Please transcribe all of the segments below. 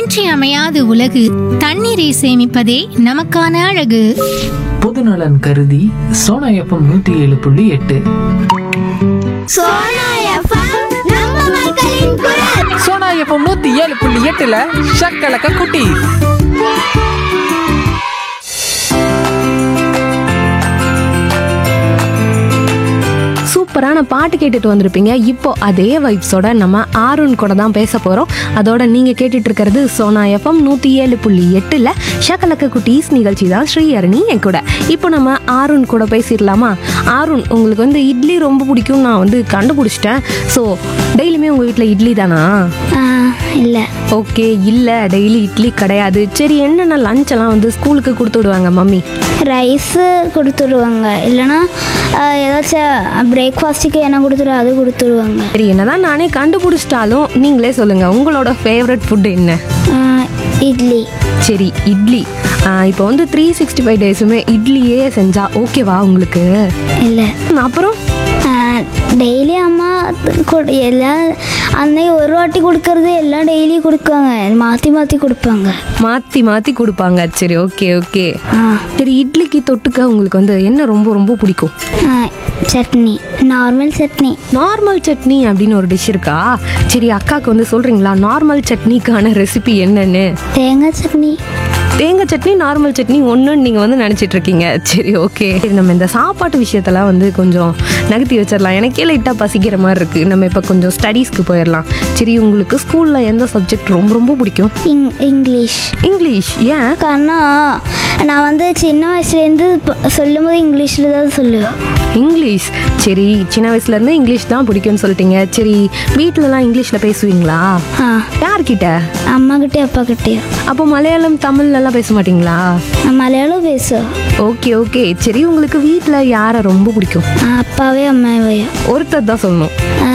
இன்றியமையாத உலகு தண்ணீரை சேமிப்பதே நமக்கான அழகு பொதுநலன் கருதி சோனா எஃப்எம் நூத்தி ஏழு புள்ளி எட்டு சோனா எஃப்எம் நம்ம மக்களின் குரல் சோனா எஃப்எம் நூத்தி ஏழு புள்ளி எட்டுல ஷக்கலக்க குட்டி சூப்பரான பாட்டு கேட்டுட்டு வந்திருப்பீங்க இப்போ அதே வைப்ஸோட நம்ம ஆருண் கூட தான் பேச போகிறோம் அதோட நீங்கள் கேட்டுட்டு இருக்கிறது சோனா எஃப்எம் நூற்றி ஏழு புள்ளி எட்டில் ஷக்கலக்க குட்டீஸ் நிகழ்ச்சி தான் ஸ்ரீஹரணி என் கூட இப்போ நம்ம ஆருண் கூட பேசிடலாமா ஆருண் உங்களுக்கு வந்து இட்லி ரொம்ப பிடிக்கும் நான் வந்து கண்டுபிடிச்சிட்டேன் ஸோ டெய்லியுமே உங்கள் வீட்டில் இட்லி தானா இல்லை ஓகே இல்லை டெய்லி இட்லி கிடையாது சரி என்னென்ன லஞ்ச் எல்லாம் வந்து ஸ்கூலுக்கு கொடுத்து விடுவாங்க மம்மி ரைஸு கொடுத்துடுவாங்க இல்லைன்னா ஆஹ், ஏதாச்சும் பிரேக்ஃபாஸ்ட்டுக்கு என்ன கொடுத்துரு அது கொடுத்துடுவாங்க சரி என்னதான் நானே கண்டுபிடிச்சிட்டாலும் நீங்களே சொல்லுங்கள் உங்களோட ஃபேவரட் ஃபுட் என்ன ஆஹ், இட்லி சரி இட்லி இப்போ வந்து த்ரீ சிக்ஸ்டி ஃபைவ் டேஸுமே இட்லியே செஞ்சா ஓகேவா உங்களுக்கு இல்லை அப்புறம் டெய்லி அம்மா கொடு- எல்லாம் அன்னைக்கு ஒரு வாட்டி கொடுக்கறது எல்லாம் டெய்லி கொடுப்பாங்க மாற்றி மாற்றி கொடுப்பாங்க மாற்றி மாற்றி கொடுப்பாங்க சரி ஓகே ஓகே ஆ சரி இட்லிக்கு தொட்டுக்க உங்களுக்கு வந்து என்ன ரொம்ப ரொம்ப பிடிக்கும் ஆ, சட்னி நார்மல் சட்னி நார்மல் சட்னி அப்படின்னு ஒரு டிஷ் இருக்கா சரி அக்காவுக்கு வந்து சொல்கிறீங்களா நார்மல் சட்னிக்கான ரெசிபி என்னன்னு தேங்காய் சட்னி தேங்காய் சட்னி நார்மல் சட்னி ஒன்றுன்னு நீங்கள் வந்து நினச்சிட்டு இருக்கீங்க சரி ஓகே சரி நம்ம இந்த சாப்பாட்டு விஷயத்தெல்லாம் வந்து கொஞ்சம் நகர்த்தி வச்சிடலாம் எனக்கே லைட்டாக பசிக்கிற மாதிரி இருக்குது நம்ம இப்போ கொஞ்சம் ஸ்டடீஸ்க்கு போயிடலாம் சரி உங்களுக்கு ஸ்கூலில் எந்த சப்ஜெக்ட் ரொம்ப ரொம்ப பிடிக்கும் இங் இங்கிலீஷ் இங்கிலீஷ் ஏன் காரணம் நான் வந்து சின்ன வயசுலேருந்து சொல்லும்போது இங்கிலீஷில் தான் சொல்லுவேன் இங்கிலீஷ் சரி சின்ன வயசுலேருந்து இங்கிலீஷ் தான் பிடிக்கும்னு சொல்லிட்டீங்க சரி வீட்டிலலாம் இங்கிலீஷில் பேசுவீங்களா ஆ யார்கிட்ட அம்மாக்கிட்டே அப்பாக்கிட்டேயும் அப்போ மலையாளம் தமிழ்லலாம் பேச மாட்டீங்களா நான் மலையாளம் பேசுவேன் ஓகே ஓகே சரி உங்களுக்கு வீட்டில் யாரை ரொம்ப பிடிக்கும் ஆ, அப்பாவே அம்மாவையும் ஒருத்தர் தான் சொல்லணும் ஆ,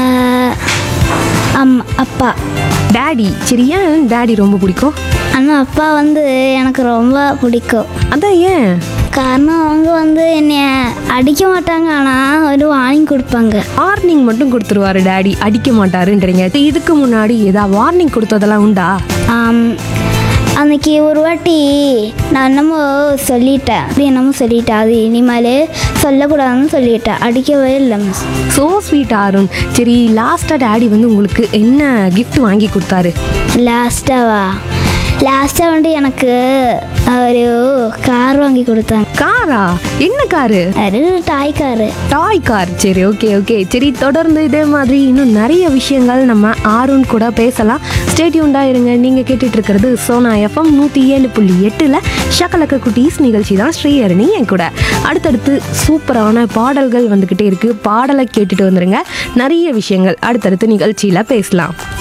அம்மா அப்பா டேடி சரி ஏன் டேடி ரொம்ப பிடிக்கும் ஆனால் அப்பா வந்து எனக்கு ரொம்ப பிடிக்கும் அதான் ஏன் காரணம் அவங்க வந்து என்னைய அடிக்க மாட்டாங்க ஆனால் ஒரு வார்னிங் கொடுப்பாங்க வார்னிங் மட்டும் கொடுத்துருவாரு டேடி அடிக்க மாட்டாருன்றீங்க இதுக்கு முன்னாடி ஏதாவது வார்னிங் கொடுத்ததெல்லாம் உண்டா ஆம், அன்னைக்கு ஒரு வாட்டி நான் என்னமோ சொல்லிட்டேன் அப்படி என்னமோ சொல்லிட்டேன் அது இனிமேல் சொல்லக்கூடாதுன்னு சொல்லிட்டேன் அடிக்கவே இல்லை மிஸ் ஸோ ஸ்வீட் ஆருண் சரி லாஸ்ட்டாக டேடி வந்து உங்களுக்கு என்ன gift வாங்கி கொடுத்தாரு லாஸ்ட்டாவா லாஸ்ட்டாக வந்து எனக்கு ஒரு கார் வாங்கி கொடுத்தாங்க காரா என்ன காரு அது டாய் காரு டாய் கார் சரி ஓகே ஓகே சரி தொடர்ந்து இதே மாதிரி இன்னும் நிறைய விஷயங்கள் நம்ம ஆருண் கூட பேசலாம் ஸ்டேட்யூண்டா இருங்க நீங்க கேட்டுட்டு இருக்கிறது சோனா எஃப்எம் நூத்தி ஏழு புள்ளி எட்டுல ஷக்கலக்க குட்டீஸ் நிகழ்ச்சி தான் ஸ்ரீஹரணி என் கூட அடுத்தடுத்து சூப்பரான பாடல்கள் வந்துகிட்டே இருக்கு பாடலை கேட்டுட்டு வந்துருங்க நிறைய விஷயங்கள் அடுத்தடுத்து நிகழ்ச்சியில பேசலாம்